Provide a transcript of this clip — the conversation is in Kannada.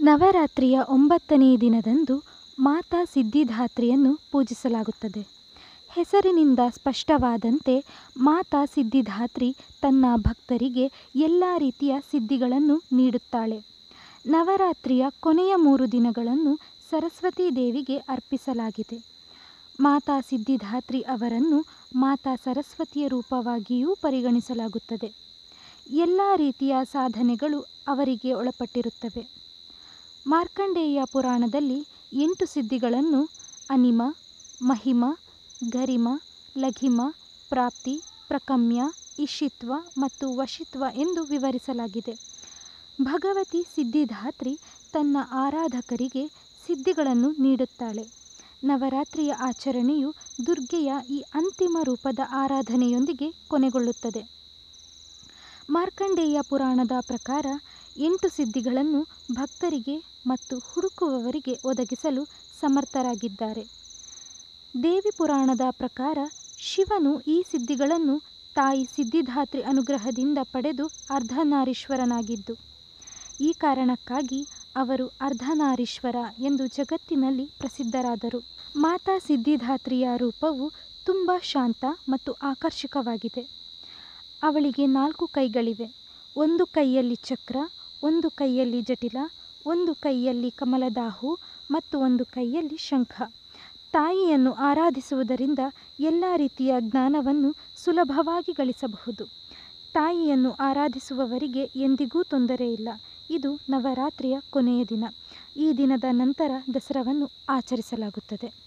ನವರಾತ್ರಿಯ ಒಂಬತ್ತನೇ ದಿನದಂದು ಮಾತಾ ಸಿದ್ಧಿದಾತ್ರಿಯನ್ನು ಪೂಜಿಸಲಾಗುತ್ತದೆ ಹೆಸರಿನಿಂದ ಸ್ಪಷ್ಟವಾದಂತೆ ಮಾತಾ ಸಿದ್ಧಿದಾತ್ರಿ ತನ್ನ ಭಕ್ತರಿಗೆ ಎಲ್ಲ ರೀತಿಯ ಸಿದ್ಧಿಗಳನ್ನು ನೀಡುತ್ತಾಳೆ ನವರಾತ್ರಿಯ ಕೊನೆಯ ಮೂರು ದಿನಗಳನ್ನು ಸರಸ್ವತೀ ದೇವಿಗೆ ಅರ್ಪಿಸಲಾಗಿದೆ ಮಾತಾ ಸಿದ್ಧಿದಾತ್ರಿ ಅವರನ್ನು ಮಾತಾ ಸರಸ್ವತಿಯ ರೂಪವಾಗಿಯೂ ಪರಿಗಣಿಸಲಾಗುತ್ತದೆ ಎಲ್ಲ ರೀತಿಯ ಸಾಧನೆಗಳು ಅವರಿಗೆ ಒಳಪಟ್ಟಿರುತ್ತವೆ ಮಾರ್ಕಂಡೇಯ ಪುರಾಣದಲ್ಲಿ ಎಂಟು ಸಿದ್ಧಿಗಳನ್ನು ಅನಿಮ ಮಹಿಮ ಗರಿಮ ಲಘಿಮ ಪ್ರಾಪ್ತಿ ಪ್ರಕಮ್ಯ ಇಷಿತ್ವ ಮತ್ತು ವಶಿತ್ವ ಎಂದು ವಿವರಿಸಲಾಗಿದೆ ಭಗವತಿ ಸಿದ್ಧಿದಾತ್ರಿ ತನ್ನ ಆರಾಧಕರಿಗೆ ಸಿದ್ಧಿಗಳನ್ನು ನೀಡುತ್ತಾಳೆ ನವರಾತ್ರಿಯ ಆಚರಣೆಯು ದುರ್ಗೆಯ ಈ ಅಂತಿಮ ರೂಪದ ಆರಾಧನೆಯೊಂದಿಗೆ ಕೊನೆಗೊಳ್ಳುತ್ತದೆ ಮಾರ್ಕಂಡೇಯ ಪುರಾಣದ ಪ್ರಕಾರ ಎಂಟು ಸಿದ್ಧಿಗಳನ್ನು ಭಕ್ತರಿಗೆ ಮತ್ತು ಹುಡುಕುವವರಿಗೆ ಒದಗಿಸಲು ಸಮರ್ಥರಾಗಿದ್ದಾರೆ ದೇವಿ ಪುರಾಣದ ಪ್ರಕಾರ ಶಿವನು ಈ ಸಿದ್ಧಿಗಳನ್ನು ತಾಯಿ ಸಿದ್ಧಿದಾತ್ರಿ ಅನುಗ್ರಹದಿಂದ ಪಡೆದು ಅರ್ಧನಾರೀಶ್ವರನಾಗಿದ್ದು ಈ ಕಾರಣಕ್ಕಾಗಿ ಅವರು ಅರ್ಧನಾರೀಶ್ವರ ಎಂದು ಜಗತ್ತಿನಲ್ಲಿ ಪ್ರಸಿದ್ಧರಾದರು ಮಾತಾ ಸಿದ್ಧಿದಾತ್ರಿಯ ರೂಪವು ತುಂಬ ಶಾಂತ ಮತ್ತು ಆಕರ್ಷಕವಾಗಿದೆ ಅವಳಿಗೆ ನಾಲ್ಕು ಕೈಗಳಿವೆ ಒಂದು ಕೈಯಲ್ಲಿ ಚಕ್ರ ಒಂದು ಕೈಯಲ್ಲಿ ಜಟಿಲ ಒಂದು ಕೈಯಲ್ಲಿ ಕಮಲದಾಹು ಮತ್ತು ಒಂದು ಕೈಯಲ್ಲಿ ಶಂಖ ತಾಯಿಯನ್ನು ಆರಾಧಿಸುವುದರಿಂದ ಎಲ್ಲ ರೀತಿಯ ಜ್ಞಾನವನ್ನು ಸುಲಭವಾಗಿ ಗಳಿಸಬಹುದು ತಾಯಿಯನ್ನು ಆರಾಧಿಸುವವರಿಗೆ ಎಂದಿಗೂ ತೊಂದರೆ ಇಲ್ಲ ಇದು ನವರಾತ್ರಿಯ ಕೊನೆಯ ದಿನ ಈ ದಿನದ ನಂತರ ದಸರಾವನ್ನು ಆಚರಿಸಲಾಗುತ್ತದೆ